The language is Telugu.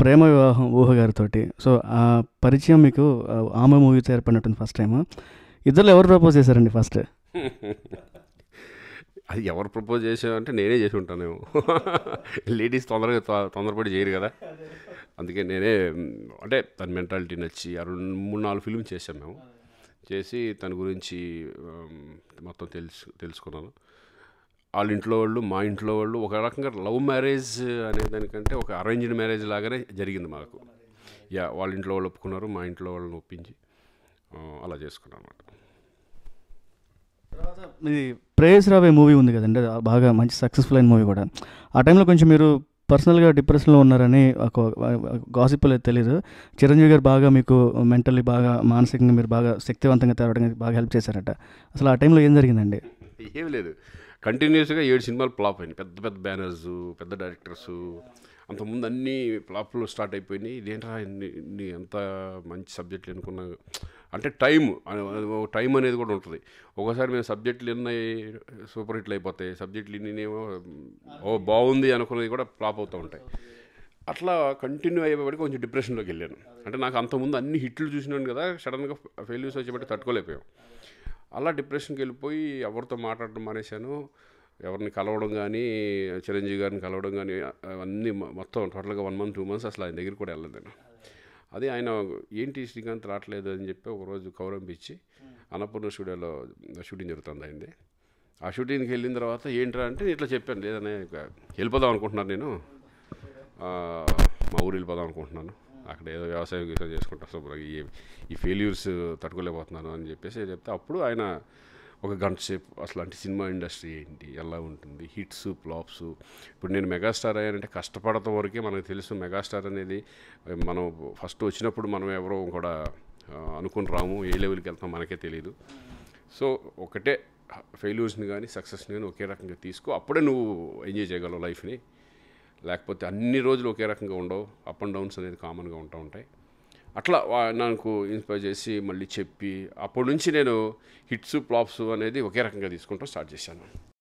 ప్రేమ వివాహం ఊహ గారితో సో ఆ పరిచయం మీకు ఆ, ఆమె మూవీతో ఏర్పడినట్టుంది ఫస్ట్ టైం ఇద్దరు ఎవరు ప్రపోజ్ చేశారండి ఫస్ట్ అది ఎవరు ప్రపోజ్ చేసామంటే నేనే చేసి ఉంటానేమో లేడీస్ తొందరగా తొ- తొందరపడి చేయరు కదా అందుకే నేనే మ్, అంటే తన మెంటాలిటీ నచ్చి ఆ రెండు మూడు నాలుగు ఫిల్మ్ చేసాం మేము చేసి తన గురించి ఆమ్, మొత్తం తెలుసు తెలుసుకున్నాను వాళ్ళ ఇంట్లో వాళ్ళు మా ఇంట్లో వాళ్ళు ఒక రకంగా లవ్ మ్యారేజ్ అనే దానికంటే ఒక అరేంజ్డ్ మ్యారేజ్ లాగానే జరిగింది మాకు యా వాళ్ళ ఇంట్లో వాళ్ళు ఒప్పుకున్నారు మా ఇంట్లో వాళ్ళని ఒప్పించి ఆ, అలా చేసుకున్నాం అన్నమాట ఇది ప్రేయస్ రావే మూవీ ఉంది కదండి అది బాగా మంచి సక్సెస్ఫుల్ అయిన మూవీ కూడా ఆ టైంలో కొంచెం మీరు పర్సనల్గా డిప్రెషన్లో ఉన్నారని ఒక గాసిప్లో తెలియదు చిరంజీవి గారు బాగా మీకు మెంటల్లీ బాగా మానసికంగా మీరు బాగా శక్తివంతంగా తేవడానికి బాగా హెల్ప్ చేశారట అసలు ఆ టైంలో ఏం జరిగిందండి ఏం లేదు కంటిన్యూస్గా ఏడు సినిమాలు ఫ్లాప్ అయినాయి పెద్ద పెద్ద బ్యానర్స్ పెద్ద డైరెక్టర్స్ అంతకుముందు అన్నీ ఫ్లాప్లు స్టార్ట్ అయిపోయినాయి ఇదేంట్రా ఇన్ని ఇన్ని ఎంత మంచి సబ్జెక్టులు అనుకున్నా అంటే టైం టైం అనేది కూడా ఉంటుంది ఒకసారి మేము సబ్జెక్టులు ఎన్ని సూపర్ హిట్లు అయిపోతాయి సబ్జెక్టులు ఇన్నినేమో ఓ బాగుంది అనుకున్నది కూడా ఫ్లాప్ అవుతూ ఉంటాయి అట్లా కంటిన్యూ అయ్యేపటికి కొంచెం డిప్రెషన్లోకి వెళ్ళాను అంటే నాకు అంతకుముందు అన్ని హిట్లు చూసినాను కదా సడన్గా ఫెయిల్యూర్స్ వచ్చేబట్టి తట్టుకోలేకపోయాం అలా డిప్రెషన్కి వెళ్ళిపోయి ఎవరితో మాట్లాడడం మానేశాను ఎవరిని కలవడం కానీ చిరంజీవి గారిని కలవడం కానీ అవన్నీ మొ- మొత్తం టోటల్గా వన్ మంత్ టూ మంత్స్ అసలు ఆయన దగ్గరికి కూడా వెళ్ళలేదు నేను అదే ఆయన ఏంటి శ్రీకాంత్ రావట్లేదు అని చెప్పి ఒకరోజు కౌరంపించి అన్నపూర్ణ స్టూడియోలో షూటింగ్ జరుగుతుంది అయింది ఆ షూటింగ్కి వెళ్ళిన తర్వాత ఏంట్రా అంటే ఇట్లా చెప్పాను లేదనే ఇక వెళ్ళిపోదాం అనుకుంటున్నాను నేను ఆ, మా ఊరు వెళ్ళిపోదాం అనుకుంటున్నాను అక్కడ ఏదో వ్యవసాయం గీసాయం చేసుకుంటా శుభ్రంగా ఈ ఈ ఫెయిల్యూర్స్ తట్టుకోలేకపోతున్నాను అని చెప్పేసి చెప్తే అప్పుడు ఆయన ఒక గంట సేపు అసలు అంటే సినిమా ఇండస్ట్రీ ఏంటి ఎలా ఉంటుంది హిట్స్ ఫ్లాప్స్ ఇప్పుడు నేను మెగాస్టార్ అయ్యానంటే కష్టపడటం వరకే మనకు తెలుసు మెగాస్టార్ అనేది మనం ఫస్ట్ వచ్చినప్పుడు మనం ఎవరో కూడా ఆ, అనుకుని రాము ఏ లెవెల్కి వెళ్తాం మనకే తెలియదు సో ఒకటే ఫెయిల్యూర్స్ని కానీ సక్సెస్ని కానీ ఒకే రకంగా తీసుకో అప్పుడే నువ్వు ఎంజాయ్ చేయగలవు లైఫ్ని లేకపోతే అన్ని రోజులు ఒకే రకంగా ఉండవు అప్ అండ్ డౌన్స్ అనేది కామన్గా ఉంటూ ఉంటాయి అట్లా వా- నాకు ఇన్స్పైర్ చేసి మళ్ళీ చెప్పి అప్పటి నుంచి నేను హిట్స్ ఫ్లాప్స్ అనేది ఒకే రకంగా తీసుకుంటూ స్టార్ట్ చేశాను